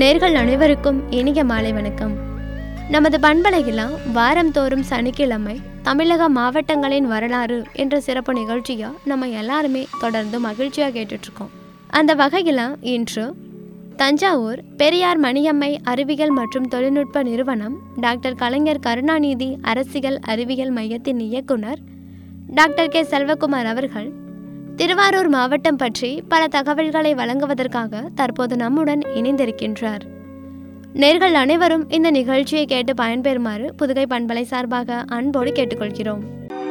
நேர்கள் அனைவருக்கும் இனிய மாலை வணக்கம் நமது பண்பலையில் வாரந்தோறும் சனிக்கிழமை தமிழக மாவட்டங்களின் வரலாறு என்ற சிறப்பு நிகழ்ச்சியை நம்ம எல்லாருமே தொடர்ந்து மகிழ்ச்சியாக கேட்டுட்ருக்கோம் அந்த வகையில் இன்று தஞ்சாவூர் பெரியார் மணியம்மை அறிவியல் மற்றும் தொழில்நுட்ப நிறுவனம் டாக்டர் கலைஞர் கருணாநிதி அரசியல் அறிவியல் மையத்தின் இயக்குனர் டாக்டர் கே செல்வகுமார் அவர்கள் திருவாரூர் மாவட்டம் பற்றி பல தகவல்களை வழங்குவதற்காக தற்போது நம்முடன் இணைந்திருக்கின்றார் நேர்கள் அனைவரும் இந்த நிகழ்ச்சியை கேட்டு பயன்பெறுமாறு புதுகை பண்பலை சார்பாக அன்போடு கேட்டுக்கொள்கிறோம்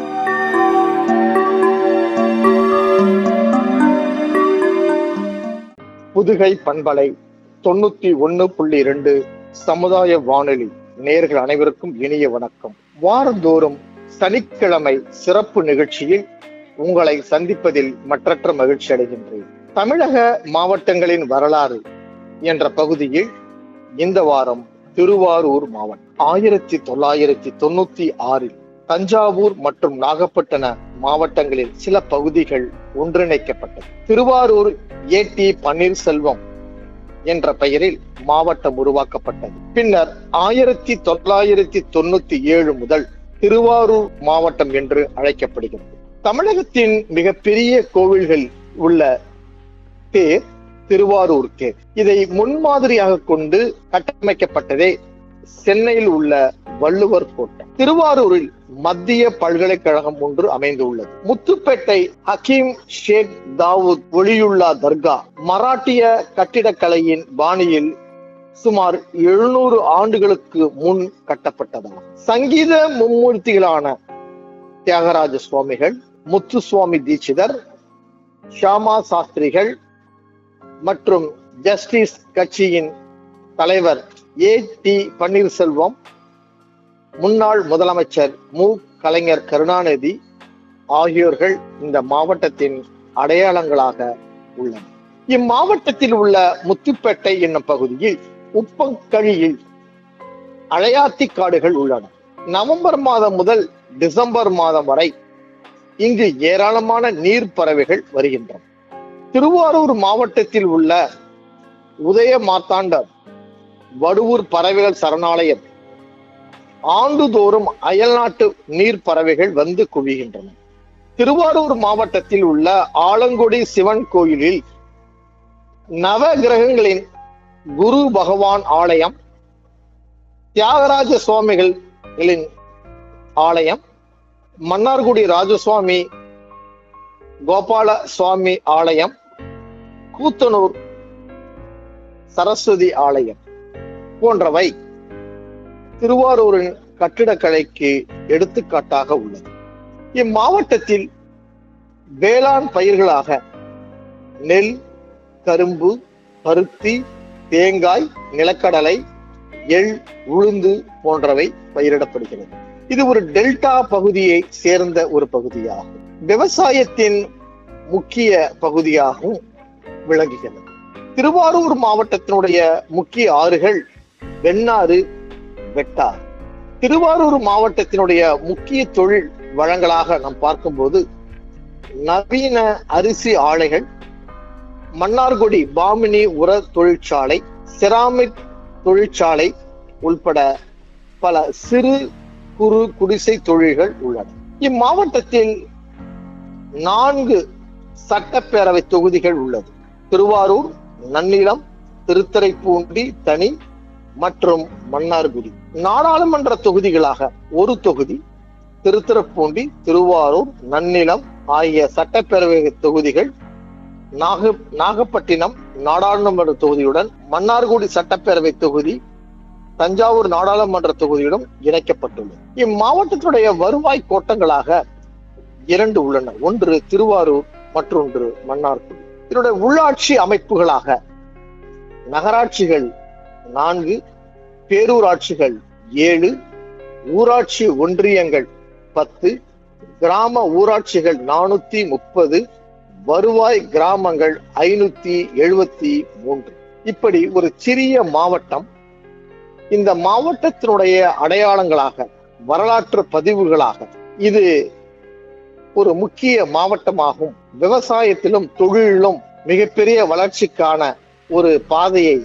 புதுகை பண்பலை தொண்ணூத்தி ஒன்னு புள்ளி இரண்டு சமுதாய வானொலி நேர்கள் அனைவருக்கும் இனிய வணக்கம் வாரந்தோறும் சனிக்கிழமை சிறப்பு நிகழ்ச்சியில் உங்களை சந்திப்பதில் மற்றற்ற மகிழ்ச்சி அடைகின்றேன் தமிழக மாவட்டங்களின் வரலாறு என்ற பகுதியில் இந்த வாரம் திருவாரூர் மாவட்டம் ஆயிரத்தி தொள்ளாயிரத்தி தொண்ணூத்தி ஆறில் தஞ்சாவூர் மற்றும் நாகப்பட்டின மாவட்டங்களில் சில பகுதிகள் ஒன்றிணைக்கப்பட்டது திருவாரூர் ஏ டி பன்னீர்செல்வம் என்ற பெயரில் மாவட்டம் உருவாக்கப்பட்டது பின்னர் ஆயிரத்தி தொள்ளாயிரத்தி தொண்ணூத்தி ஏழு முதல் திருவாரூர் மாவட்டம் என்று அழைக்கப்படுகிறது தமிழகத்தின் மிகப்பெரிய கோவில்கள் உள்ள தேர் திருவாரூர் தேர் இதை முன்மாதிரியாக கொண்டு கட்டமைக்கப்பட்டதே சென்னையில் உள்ள வள்ளுவர் கோட்டம் திருவாரூரில் மத்திய பல்கலைக்கழகம் ஒன்று அமைந்துள்ளது முத்துப்பேட்டை ஹக்கீம் ஷேக் தாவூத் ஒளியுல்லா தர்கா மராட்டிய கட்டிடக்கலையின் பாணியில் சுமார் எழுநூறு ஆண்டுகளுக்கு முன் கட்டப்பட்டதாகும் சங்கீத மும்மூர்த்திகளான தியாகராஜ சுவாமிகள் முத்துசுவாமி தீட்சிதர் ஷாமா சாஸ்திரிகள் மற்றும் ஜஸ்டிஸ் கட்சியின் தலைவர் ஏ டி பன்னீர்செல்வம் முன்னாள் முதலமைச்சர் மு கலைஞர் கருணாநிதி ஆகியோர்கள் இந்த மாவட்டத்தின் அடையாளங்களாக உள்ளனர் இம்மாவட்டத்தில் உள்ள முத்துப்பேட்டை என்னும் பகுதியில் உப்பங்கழியில் அழையாத்தி காடுகள் உள்ளன நவம்பர் மாதம் முதல் டிசம்பர் மாதம் வரை இங்கு ஏராளமான நீர் பறவைகள் வருகின்றன திருவாரூர் மாவட்டத்தில் உள்ள உதய மார்த்தாண்டர் வடுவூர் பறவைகள் சரணாலயம் ஆண்டுதோறும் அயல்நாட்டு நீர் பறவைகள் வந்து குவிகின்றன திருவாரூர் மாவட்டத்தில் உள்ள ஆலங்குடி சிவன் கோயிலில் நவ கிரகங்களின் குரு பகவான் ஆலயம் தியாகராஜ சுவாமிகளின் ஆலயம் மன்னார்குடி ராஜசுவாமி கோபால சுவாமி ஆலயம் கூத்தனூர் சரஸ்வதி ஆலயம் போன்றவை திருவாரூரின் கட்டிடக்கலைக்கு எடுத்துக்காட்டாக உள்ளது இம்மாவட்டத்தில் வேளாண் பயிர்களாக நெல் கரும்பு பருத்தி தேங்காய் நிலக்கடலை எள் உளுந்து போன்றவை பயிரிடப்படுகிறது இது ஒரு டெல்டா பகுதியை சேர்ந்த ஒரு பகுதியாகும் விவசாயத்தின் முக்கிய பகுதியாகவும் விளங்குகிறது திருவாரூர் மாவட்டத்தினுடைய முக்கிய ஆறுகள் வெண்ணாறு வெட்டார் திருவாரூர் மாவட்டத்தினுடைய முக்கிய தொழில் வளங்களாக நாம் பார்க்கும்போது நவீன அரிசி ஆலைகள் மன்னார்குடி பாமினி உர தொழிற்சாலை செராமிக் தொழிற்சாலை உள்பட பல சிறு குறு குடிசை தொழில்கள் உள்ளன இம்மாவட்டத்தில் நான்கு சட்டப்பேரவை தொகுதிகள் உள்ளது திருவாரூர் நன்னிலம் திருத்துறைப்பூண்டி தனி மற்றும் மன்னார்குடி நாடாளுமன்ற தொகுதிகளாக ஒரு தொகுதி திருத்துறைப்பூண்டி திருவாரூர் நன்னிலம் ஆகிய சட்டப்பேரவை தொகுதிகள் நாக நாகப்பட்டினம் நாடாளுமன்ற தொகுதியுடன் மன்னார்குடி சட்டப்பேரவை தொகுதி தஞ்சாவூர் நாடாளுமன்ற தொகுதியுடன் இணைக்கப்பட்டுள்ளது இம்மாவட்டத்துடைய வருவாய் கோட்டங்களாக இரண்டு உள்ளன ஒன்று திருவாரூர் மற்றொன்று மன்னார்குடி இதனுடைய உள்ளாட்சி அமைப்புகளாக நகராட்சிகள் நான்கு பேரூராட்சிகள் ஏழு ஊராட்சி ஒன்றியங்கள் பத்து கிராம ஊராட்சிகள் நானூத்தி முப்பது வருவாய் கிராமங்கள் ஐநூத்தி எழுபத்தி மூன்று இப்படி ஒரு சிறிய மாவட்டம் இந்த மாவட்டத்தினுடைய அடையாளங்களாக வரலாற்று பதிவுகளாக இது ஒரு முக்கிய மாவட்டமாகும் விவசாயத்திலும் தொழிலிலும் மிகப்பெரிய வளர்ச்சிக்கான ஒரு பாதையை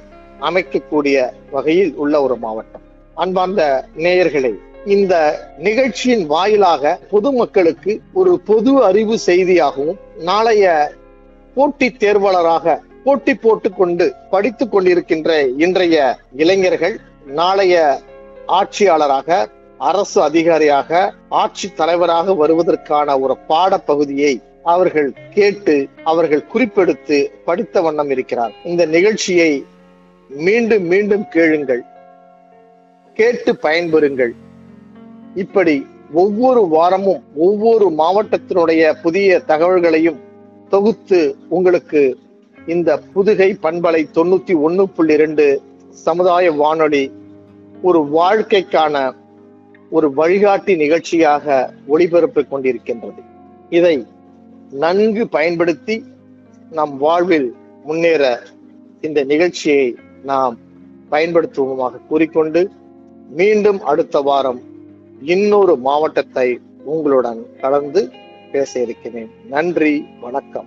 அமைக்கக்கூடிய வகையில் உள்ள ஒரு மாவட்டம் அன்பார்ந்த நேயர்களே இந்த நிகழ்ச்சியின் வாயிலாக பொதுமக்களுக்கு ஒரு பொது அறிவு செய்தியாகவும் நாளைய போட்டித் தேர்வாளராக போட்டி போட்டுக் கொண்டு படித்துக் கொண்டிருக்கின்ற இன்றைய இளைஞர்கள் நாளைய ஆட்சியாளராக அரசு அதிகாரியாக ஆட்சி தலைவராக வருவதற்கான ஒரு பாடப்பகுதியை அவர்கள் கேட்டு அவர்கள் குறிப்பெடுத்து படித்த வண்ணம் இருக்கிறார் இந்த நிகழ்ச்சியை மீண்டும் மீண்டும் கேளுங்கள் கேட்டு பயன்பெறுங்கள் இப்படி ஒவ்வொரு வாரமும் ஒவ்வொரு மாவட்டத்தினுடைய புதிய தகவல்களையும் தொகுத்து உங்களுக்கு இந்த புதுகை பண்பலை தொண்ணூத்தி ஒண்ணு புள்ளி ரெண்டு சமுதாய வானொலி ஒரு வாழ்க்கைக்கான ஒரு வழிகாட்டி நிகழ்ச்சியாக ஒளிபரப்பிக் கொண்டிருக்கின்றது இதை நன்கு பயன்படுத்தி நம் வாழ்வில் முன்னேற இந்த நிகழ்ச்சியை நாம் பயன்படுத்துவோமாக கூறிக்கொண்டு மீண்டும் அடுத்த வாரம் இன்னொரு மாவட்டத்தை உங்களுடன் கலந்து பேச இருக்கிறேன் நன்றி வணக்கம்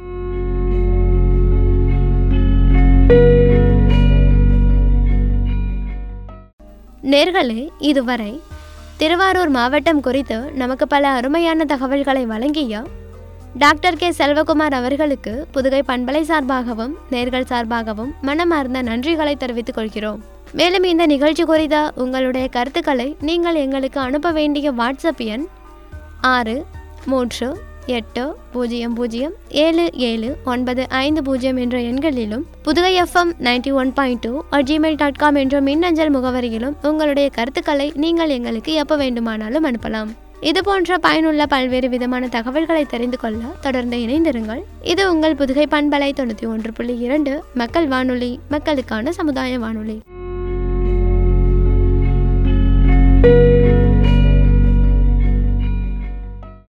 நேர்களே இதுவரை திருவாரூர் மாவட்டம் குறித்து நமக்கு பல அருமையான தகவல்களை வழங்கிய டாக்டர் கே செல்வகுமார் அவர்களுக்கு புதுகை பண்பலை சார்பாகவும் நேர்கள் சார்பாகவும் மனமார்ந்த நன்றிகளை தெரிவித்துக் கொள்கிறோம் மேலும் இந்த நிகழ்ச்சி குறித்த உங்களுடைய கருத்துக்களை நீங்கள் எங்களுக்கு அனுப்ப வேண்டிய வாட்ஸ்அப் எண் ஆறு மூன்று எட்டு பூஜ்ஜியம் பூஜ்ஜியம் ஏழு ஏழு ஒன்பது ஐந்து பூஜ்ஜியம் என்ற எண்களிலும் Puduvai FM ninety one point two Gmail dot com என்ற மின்னஞ்சல் முகவரியிலும் உங்களுடைய கருத்துக்களை நீங்கள் எங்களுக்கு எப்போ வேண்டுமானாலும் அனுப்பலாம் இது போன்ற பயனுள்ள பல்வேறு விதமான தகவல்களை தெரிந்து கொள்ள தொடர்ந்து இணைந்திருங்கள் இது உங்கள் புதுகை பண்பலை தொண்ணூற்றி ஒன்று புள்ளி இரண்டு மக்கள் வானொலி மக்களுக்கான சமுதாய வானொலி